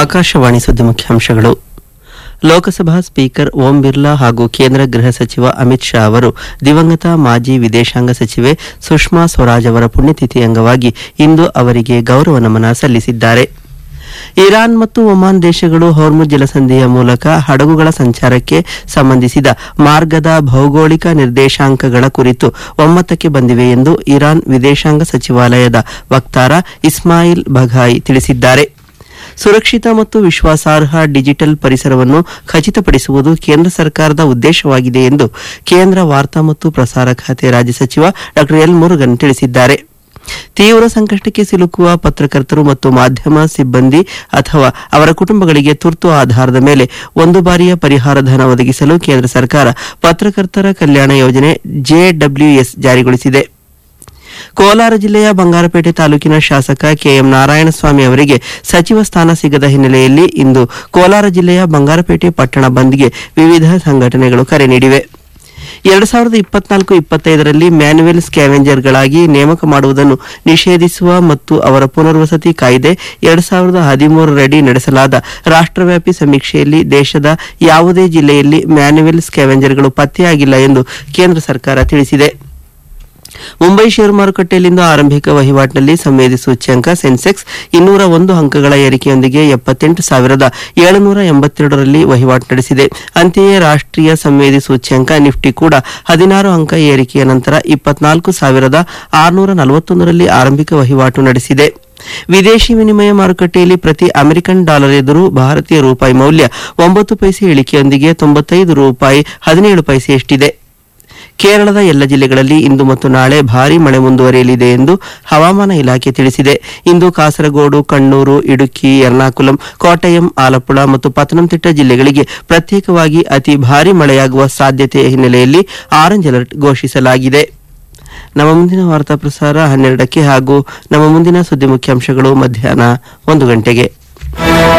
ಆಕಾಶವಾಣಿ ಸುದ್ದಿ ಮುಖ್ಯಾಂಶಗಳು ಲೋಕಸಭಾ ಸ್ಪೀಕರ್ ಓಂ ಬಿರ್ಲಾ ಹಾಗೂ ಕೇಂದ್ರ ಗೃಹ ಸಚಿವ ಅಮಿತ್ ಶಾ ಅವರು ದಿವಂಗತ ಮಾಜಿ ವಿದೇಶಾಂಗ ಸಚಿವೆ ಸುಷ್ಮಾ ಸ್ವರಾಜ್ ಅವರ ಪುಣ್ಯತಿಥಿ ಅಂಗವಾಗಿ ಇಂದು ಅವರಿಗೆ ಗೌರವ ನಮನ ಸಲ್ಲಿಸಿದ್ದಾರೆ ಇರಾನ್ ಮತ್ತು ಒಮಾನ್ ದೇಶಗಳು ಹೊರ್ಮುಜ್ ಜಲಸಂಧಿಯ ಮೂಲಕ ಹಡಗುಗಳ ಸಂಚಾರಕ್ಕೆ ಸಂಬಂಧಿಸಿದ ಮಾರ್ಗದ ಭೌಗೋಳಿಕ ನಿರ್ದೇಶಾಂಕಗಳ ಕುರಿತು ಒಮ್ಮತಕ್ಕೆ ಬಂದಿವೆ ಎಂದು ಇರಾನ್ ವಿದೇಶಾಂಗ ಸಚಿವಾಲಯದ ವಕ್ತಾರ ಇಸ್ಮಾಯಿಲ್ ಬಘಾಯಿ ತಿಳಿಸಿದ್ದಾರೆ ಸುರಕ್ಷಿತ ಮತ್ತು ವಿಶ್ವಾಸಾರ್ಹ ಡಿಜಿಟಲ್ ಪರಿಸರವನ್ನು ಖಚಿತಪಡಿಸುವುದು ಕೇಂದ್ರ ಸರ್ಕಾರದ ಉದ್ದೇಶವಾಗಿದೆ ಎಂದು ಕೇಂದ್ರ ವಾರ್ತಾ ಮತ್ತು ಪ್ರಸಾರ ಖಾತೆ ರಾಜ್ಯ ಸಚಿವ ಡಾ ಎಲ್ ಮುರುಗನ್ ತಿಳಿಸಿದ್ದಾರೆ ತೀವ್ರ ಸಂಕಷ್ಟಕ್ಕೆ ಸಿಲುಕುವ ಪತ್ರಕರ್ತರು ಮತ್ತು ಮಾಧ್ಯಮ ಸಿಬ್ಬಂದಿ ಅಥವಾ ಅವರ ಕುಟುಂಬಗಳಿಗೆ ತುರ್ತು ಆಧಾರದ ಮೇಲೆ ಒಂದು ಬಾರಿಯ ಪರಿಹಾರ ಧನ ಒದಗಿಸಲು ಕೇಂದ್ರ ಸರ್ಕಾರ ಪತ್ರಕರ್ತರ ಕಲ್ಯಾಣ ಯೋಜನೆ ಜೆಡಬ್ಲ್ಯೂಎಸ್ ಜಾರಿಗೊಳಿಸಿದೆ ಕೋಲಾರ ಜಿಲ್ಲೆಯ ಬಂಗಾರಪೇಟೆ ತಾಲೂಕಿನ ಶಾಸಕ ಕೆಎಂ ನಾರಾಯಣಸ್ವಾಮಿ ಅವರಿಗೆ ಸಚಿವ ಸ್ಥಾನ ಸಿಗದ ಹಿನ್ನೆಲೆಯಲ್ಲಿ ಇಂದು ಕೋಲಾರ ಜಿಲ್ಲೆಯ ಬಂಗಾರಪೇಟೆ ಪಟ್ಟಣ ಬಂದ್ಗೆ ವಿವಿಧ ಸಂಘಟನೆಗಳು ಕರೆ ನೀಡಿವೆ ಎರಡು ಸಾವಿರದ ಇಪ್ಪತ್ನಾಲ್ಕು ಇಪ್ಪತ್ತೈದರಲ್ಲಿ ಮ್ಯಾನ್ಯುಯಲ್ ಸ್ಕ್ಯಾವೆಂಜರ್ಗಳಾಗಿ ನೇಮಕ ಮಾಡುವುದನ್ನು ನಿಷೇಧಿಸುವ ಮತ್ತು ಅವರ ಪುನರ್ವಸತಿ ಕಾಯ್ದೆ ಎರಡು ಸಾವಿರದ ಹದಿಮೂರರಡಿ ನಡೆಸಲಾದ ರಾಷ್ಟ್ರವ್ಯಾಪಿ ಸಮೀಕ್ಷೆಯಲ್ಲಿ ದೇಶದ ಯಾವುದೇ ಜಿಲ್ಲೆಯಲ್ಲಿ ಮ್ಯಾನ್ಯುಯಲ್ ಸ್ಕ್ಯಾವೆಂಜರ್ಗಳು ಪತ್ತೆಯಾಗಿಲ್ಲ ಎಂದು ಕೇಂದ್ರ ಸರ್ಕಾರ ತಿಳಿಸಿದೆ ಮುಂಬೈ ಷೇರು ಮಾರುಕಟ್ಟೆಯಲ್ಲಿಂದು ಆರಂಭಿಕ ವಹಿವಾಟಿನಲ್ಲಿ ಸಂವೇದಿ ಸೂಚ್ಯಂಕ ಸೆನ್ಸೆಕ್ಸ್ ಇನ್ನೂರ ಒಂದು ಅಂಕಗಳ ಏರಿಕೆಯೊಂದಿಗೆ ಎಪ್ಪತ್ತೆಂಟು ಸಾವಿರದ ಏಳುನೂರ ಎಂಬತ್ತೆರಡರಲ್ಲಿ ವಹಿವಾಟು ನಡೆಸಿದೆ ಅಂತೆಯೇ ರಾಷ್ಟ್ರೀಯ ಸಂವೇದಿ ಸೂಚ್ಯಂಕ ನಿಫ್ಟಿ ಕೂಡ ಹದಿನಾರು ಅಂಕ ಏರಿಕೆಯ ನಂತರ ಇಪ್ಪತ್ನಾಲ್ಕು ಸಾವಿರದ ಆರುನೂರ ನಲವತ್ತೊಂದರಲ್ಲಿ ಆರಂಭಿಕ ವಹಿವಾಟು ನಡೆಸಿದೆ ವಿದೇಶಿ ವಿನಿಮಯ ಮಾರುಕಟ್ಟೆಯಲ್ಲಿ ಪ್ರತಿ ಅಮೆರಿಕನ್ ಡಾಲರ್ ಎದುರು ಭಾರತೀಯ ರೂಪಾಯಿ ಮೌಲ್ಯ ಒಂಬತ್ತು ಪೈಸೆ ಇಳಿಕೆಯೊಂದಿಗೆ ತೊಂಬತ್ತೈದು ರೂಪಾಯಿ ಹದಿನೇಳು ಪೈಸೆಯಷ್ಟಿದೆ ಕೇರಳದ ಎಲ್ಲ ಜಿಲ್ಲೆಗಳಲ್ಲಿ ಇಂದು ಮತ್ತು ನಾಳೆ ಭಾರೀ ಮಳೆ ಮುಂದುವರಿಯಲಿದೆ ಎಂದು ಹವಾಮಾನ ಇಲಾಖೆ ತಿಳಿಸಿದೆ ಇಂದು ಕಾಸರಗೋಡು ಕಣ್ಣೂರು ಇಡುಕ್ಕಿ ಎರ್ನಾಕುಲಂ ಕೋಟಯಂ ಆಲಪ್ಪುಳ ಮತ್ತು ಪತನಂತಿಟ್ಟ ಜಿಲ್ಲೆಗಳಿಗೆ ಪ್ರತ್ಯೇಕವಾಗಿ ಅತಿ ಭಾರೀ ಮಳೆಯಾಗುವ ಸಾಧ್ಯತೆಯ ಹಿನ್ನೆಲೆಯಲ್ಲಿ ಆರೆಂಜ್ ಅಲರ್ಟ್ ಘೋಷಿಸಲಾಗಿದೆ ನಮ್ಮ ಮುಂದಿನ ವಾರ್ತಾ ಪ್ರಸಾರ ಹನ್ನೆರಡಕ್ಕೆ ಹಾಗೂ ನಮ್ಮ ಮುಂದಿನ ಸುದ್ದಿ ಮುಖ್ಯಾಂಶಗಳು ಮಧ್ಯಾಹ್ನ ಒಂದು ಗಂಟೆಗೆ